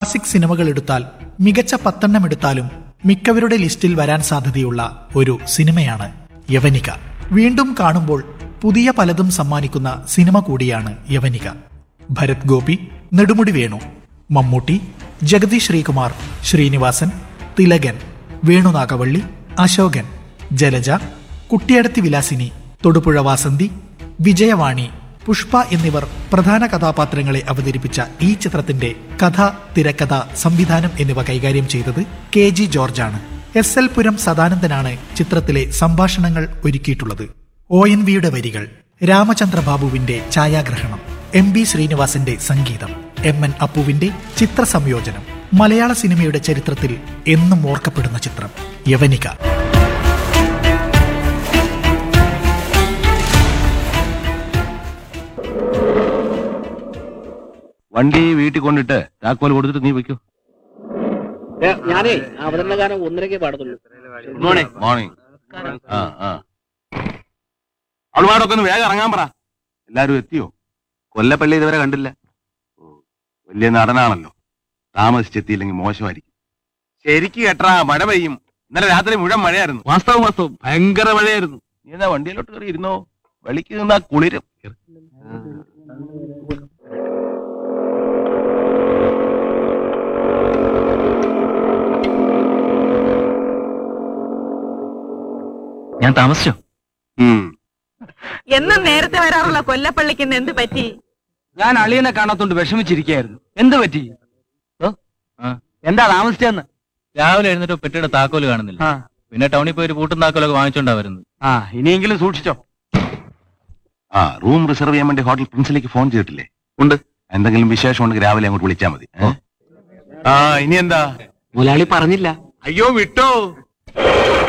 Classic സിനിമകൾ എടുത്താൽ മികച്ച പത്തെണ്ണം എടുത്താലും മിക്കവരുടെ ലിസ്റ്റിൽ വരാൻ സാധ്യതയുള്ള ഒരു സിനിമയാണ് യവനിക വീണ്ടും കാണുമ്പോൾ പുതിയ പലതും സമ്മാനിക്കുന്ന സിനിമ കൂടിയാണ് യവനിക ഭരത് ഗോപി നെടുമുടി വേണു മമ്മൂട്ടി ജഗതി ശ്രീകുമാർ ശ്രീനിവാസൻ തിലകൻ വേണുനാഗവള്ളി അശോകൻ ജലജ കുട്ടിയടത്തി വിലാസിനി തൊടുപുഴ വാസന്തി വിജയവാണി പുഷ്പ എന്നിവർ പ്രധാന കഥാപാത്രങ്ങളെ അവതരിപ്പിച്ച ഈ ചിത്രത്തിന്റെ കഥ തിരക്കഥ സംവിധാനം എന്നിവ കൈകാര്യം ചെയ്തത് കെ ജി ജോർജാണ് എസ് എൽ പുരം സദാനന്ദനാണ് ചിത്രത്തിലെ സംഭാഷണങ്ങൾ ഒരുക്കിയിട്ടുള്ളത് ഒ എൻ വിയുടെ വരികൾ രാമചന്ദ്രബാബുവിന്റെ ഛായാഗ്രഹണം എം ബി ശ്രീനിവാസന്റെ സംഗീതം എം എൻ അപ്പുവിന്റെ ചിത്ര സംയോജനം മലയാള സിനിമയുടെ ചരിത്രത്തിൽ എന്നും ഓർക്കപ്പെടുന്ന ചിത്രം യവനിക വണ്ടി വീട്ടിൽ കൊണ്ടിട്ട് താക്കോൽ കൊടുത്തിട്ട് നീ വെക്കൂ ഏ, ഞാനേ അവതരണകാലം ഒന്നരക്കേ പാടത്തുള്ളൂ മോർണിംഗ് മോർണിംഗ് ആ ആ അവളുമാടൊക്കെ ഒന്ന് വേഗം ഇറങ്ങാൻ പറ എല്ലാരും എത്തിയോ കൊല്ലപ്പള്ളി ഇതുവരെ കണ്ടില്ല ഓ, വലിയ നടനാണല്ലോ താമസിച്ചെത്തിയില്ലെങ്കിൽ മോശമായിരിക്കും ശരിക്ക് കേട്ടാ മഴ പെയ്യും ഇന്നലെ രാത്രി മുഴുവൻ മഴയായിരുന്നു വാസ്തവം വാസ്തവം ഭയങ്കര മഴയായിരുന്നു നീ എന്നാ വണ്ടിയിലോട്ട് കയറി ഇരുന്നോ വെളിക്ക് നിന്നാ കുളിരും ഞാൻ താമസിച്ചോ ഉം. എന്നും നേരത്തെ വരാറുള്ള കൊല്ലപ്പള്ളിക്ക് ഇന്ന് എന്ത് പറ്റി ഞാൻ അളിയനെ കാണാത്തോണ്ട് വിഷമിച്ചിരിക്കായിരുന്നു എന്ത് പറ്റി ഓ, ആ, എന്താ താമസിച്ചെന്ന് രാവിലെ എഴുന്നേറ്റ് പെട്ടിയുടെ താക്കോല് കാണുന്നില്ല ആ പിന്നെ ടൗണിൽ പോയി ഒരു പൂട്ടും താക്കോലൊക്കെ വാങ്ങിച്ചോണ്ടാ വരുന്നത് ആ ഇനിയെങ്കിലും സൂക്ഷിച്ചോ ആ റൂം റിസർവ് ചെയ്യാൻ വേണ്ടി ഹോട്ടൽ പ്രിൻസിലേക്ക് ഫോൺ ചെയ്തിട്ടില്ലേ ഉണ്ട് എന്തെങ്കിലും വിശേഷം ഉണ്ടെങ്കിൽ രാവിലെ അങ്ങോട്ട് വിളിച്ചാൽ മതി ഏ? ആ ഇനി എന്താ മുലാളി പറഞ്ഞില്ല അയ്യോ വിട്ടോ